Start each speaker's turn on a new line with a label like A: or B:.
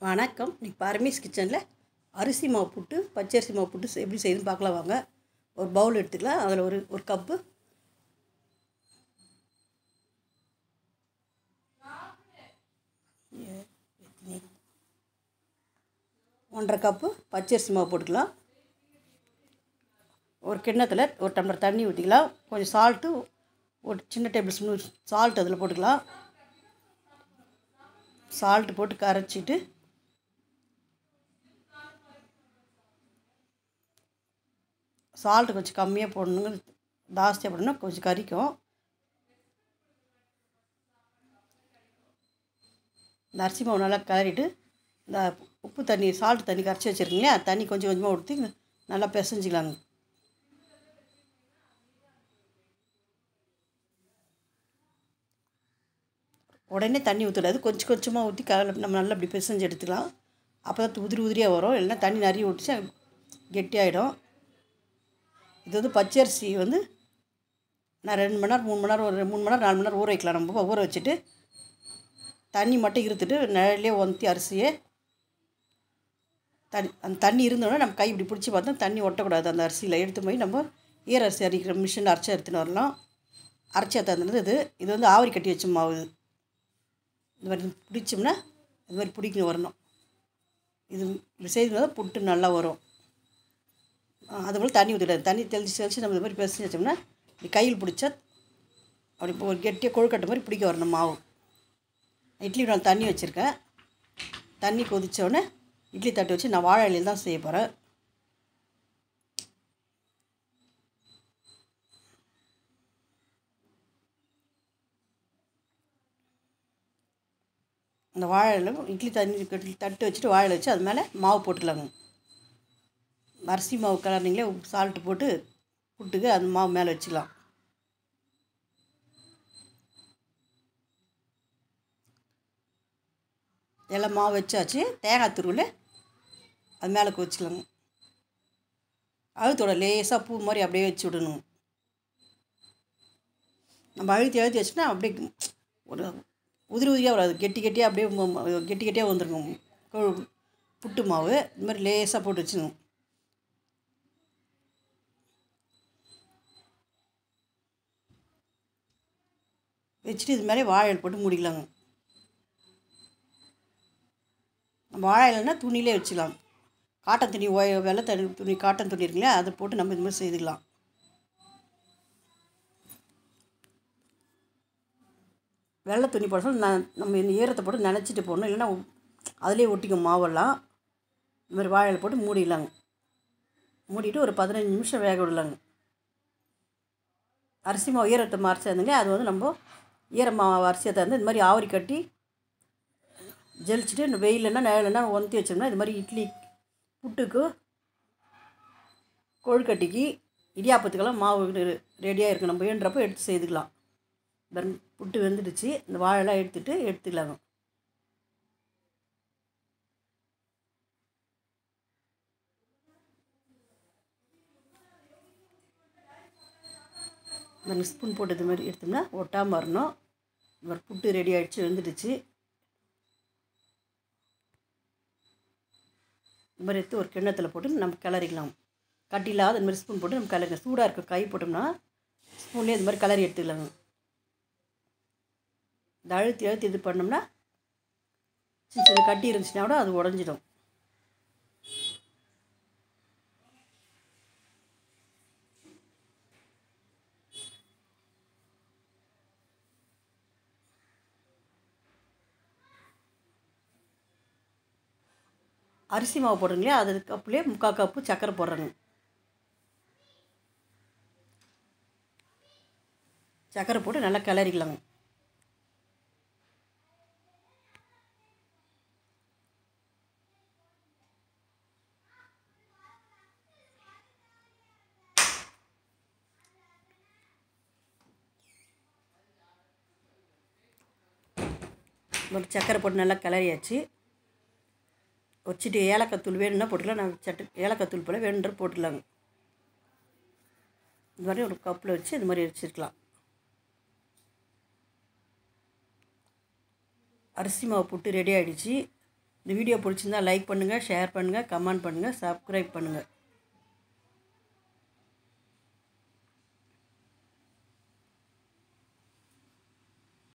A: வணக்கம் இன்னைக்கு பரமேஸ் கிச்சனில் அரிசி மாவு புட்டு பச்சரிசி மாவு புட்டு செ- எப்படி செய்யுதுன்னு பார்க்கலாம் வாங்க ஒரு பவுல் எடுத்துக்கலாம் அதில் ஒரு ஒரு கப்பு ஒன்றரை கப்பு பச்சரிசி மாவு போட்டுக்கலாம் ஒரு கிண்ணத்தில் ஒரு டம்ளர் தண்ணி ஊற்றிக்கலாம் கொஞ்சம் சால்ட்டு ஒரு சின்ன டேபிள் ஸ்பூன் சால்ட் அதில் போட்டுக்கலாம் சால்ட்டு போட்டு கரைச்சிட்டு சால்ட்டு கொஞ்சம் கம்மியாக போடணுங்க ஜாஸ்தியாக போடணும் கொஞ்சம் கறிக்கும் இந்த அரிசி மாவு நல்லா கிளறிட்டு இந்த உப்பு தண்ணி சால்ட் தண்ணி கரைச்சி வச்சுருக்கீங்களே அது தண்ணி கொஞ்சம் கொஞ்சமாக ஊற்றி நல்லா பிசைஞ்சிக்கலாங்க உடனே தண்ணி ஊற்றக்கூடாது கொஞ்சம் கொஞ்சமாக ஊற்றி க நம்ம நல்லா அப்படி பிசைஞ்சு எடுத்துக்கலாம் அப்போ தான் உதிரி உதிரியாக வரும் இல்லைன்னா தண்ணி நிறைய ஊற்றிச்சா கெட்டியாயிடும் இது வந்து பச்சரிசி வந்து நான் ரெண்டு மணி நேரம் மூணு மணி நேரம் ஒரு மூணு மணி நேரம் நாலு மணி நேரம் ஊற வைக்கலாம் நம்ம ஊற வச்சுட்டு தண்ணி மட்டும் இருத்துட்டு நிழலே ஒந்தி அரிசியை தண்ணி அந்த தண்ணி இருந்தோடனே நம்ம கை இப்படி பிடிச்சி பார்த்தா தண்ணி ஒட்டக்கூடாது அந்த அரிசியில் எடுத்து போய் நம்ம ஈர அரிசி அரைக்கிற மிஷினில் அரைச்சி எடுத்துன்னு வரலாம் அரைச்சி தந்தது இது இது வந்து ஆவரி கட்டி வச்ச மாவு இது இந்த மாதிரி பிடிச்சோம்னா இது மாதிரி பிடிக்கணும் வரணும் இது இப்படி செய்து தான் புட்டு நல்லா வரும் ஆ, அது போல் தண்ணி ஊற்றிடாது தண்ணி தெளித்து தெளித்து நம்ம இது மாதிரி பிசைஞ்சு வச்சோம்னா இப்படி கையில் பிடிச்சா அப்படி இப்போ ஒரு கெட்டியாக கொழுக்கட்டை மாதிரி பிடிக்க வரணும் மாவு இட்லி நான் தண்ணி வச்சுருக்கேன் தண்ணி கொதிச்ச உடனே இட்லி தட்டு வச்சு நான் வாழை இலையில் தான் செய்ய போகிறேன் அந்த வாழை இலை இட்லி தண்ணி கட்டி தட்டு வச்சுட்டு வாழை வச்சு அது மேலே மாவு போட்டுக்கலாங்க அரிசி மாவு கலர்னிங்களே உப்பு சால்ட்டு போட்டு புட்டுக்கு அந்த மாவு மேலே வச்சுக்கலாம் எல்லாம் மாவு வச்சாச்சு தேங்காய் துருவில் அது மேலே வச்சுக்கலாங்க அழுத்தோட லேசாக பூ மாதிரி அப்படியே வச்சு விடணும் நம்ம அழுத்தி அழுத்தி வச்சுன்னா அப்படியே ஒரு உதிரி உதிரியாக வராது கெட்டி கெட்டியாக அப்படியே ம- ம- கெட்டி கெட்டியாக வந்துருக்கும் கொழு- புட்டு மாவு இந்த மாதிரி லேசாக போட்டு வச்சுக்கணும் வச்சுட்டு இது மேலே வாழை இலை போட்டு மூடிக்கலாங்க வாழை இலைன்னா துணியிலே வச்சுக்கலாம் காட்டன் துணி ஒய வெள்ளை தண்ணி துணி காட்டன் துணி இருக்குல்லையா அதை போட்டு நம்ம இது மாதிரி செய்துக்கலாம் வெள்ளை துணி போட சொல்ல நான் நம்ம இந்த ஈரத்தை போட்டு நனைச்சிட்டு போடணும் இல்லைன்னா அதிலே ஒட்டிக்கும் மாவெல்லாம் இந்த மாதிரி வாழை இலை போட்டு மூடிடலாங்க மூடிட்டு ஒரு பதினஞ்சு நிமிஷம் வேக விடலாங்க அரிசி மாவு ஈரத்தை மறைச்சி இருந்தீங்க அது வந்து நம்ம ஈரமாவு அரிசியை தந்து இந்த மாதிரி ஆவரி கட்டி ஜெலிச்சுட்டு இந்த வெயிலன்னா நிழலன்னா ஒந்தி வச்சோம்னா இது மாதிரி இட்லி புட்டுக்கு கொழுக்கட்டைக்கு இடியாப்பத்துக்கெல்லாம் மாவு ரெடியாக இருக்குது நம்ம வேண்டுறப்போ எடுத்து செய்துக்கலாம் பாருங்க, புட்டு வெந்துடுச்சு இந்த வாழைலாம் எடுத்துட்டு எடுத்துக்கலாங்க இந்த ஸ்பூன் போட்டு இது மாதிரி எடுத்தோம்னா ஒட்டாமல் வரணும் இந்த மாதிரி புட்டு ரெடி ஆகிடுச்சு வெந்துடுச்சு இந்த மாதிரி எடுத்து ஒரு கிண்ணத்தில் போட்டு நம்ம கிளறிக்கலாம் கட்டி இல்லாத இந்த மாதிரி ஸ்பூன் போட்டு நம்ம கிளறிங்க சூடாக இருக்க கை போட்டோம்னா ஸ்பூன்லேயே இந்த மாதிரி கிளறி எடுத்துக்கலாங்க இந்த அழுத்தி அழுத்தி இது பண்ணோம்னா சின்ன சின்ன கட்டி இருந்துச்சுன்னா கூட அது உடஞ்சிடும் அரிசி மாவு போடுறீங்களே அது கப்புலேயே முக்கால் கப்பு சர்க்கரை போடுறேங்க சர்க்கரை போட்டு நல்லா கிளறிக்கலாங்க ஒரு சர்க்கரை போட்டு நல்லா கிளறியாச்சு வச்சுட்டு ஏலக்காய் தூள் வேணும்னா போட்டுக்கலாம் நான் சட்டு ஏலக்காய் தூள் போல் வேணுன்ற போட்டுக்கலாங்க இது மாதிரி ஒரு கப்பில் வச்சு இது மாதிரி வச்சுருக்கலாம் அரிசி மாவு புட்டு ரெடி ஆகிடுச்சு இந்த வீடியோ பிடிச்சிருந்தா லைக் பண்ணுங்கள் ஷேர் பண்ணுங்கள் கமெண்ட் பண்ணுங்கள் சப்ஸ்கிரைப் பண்ணுங்கள்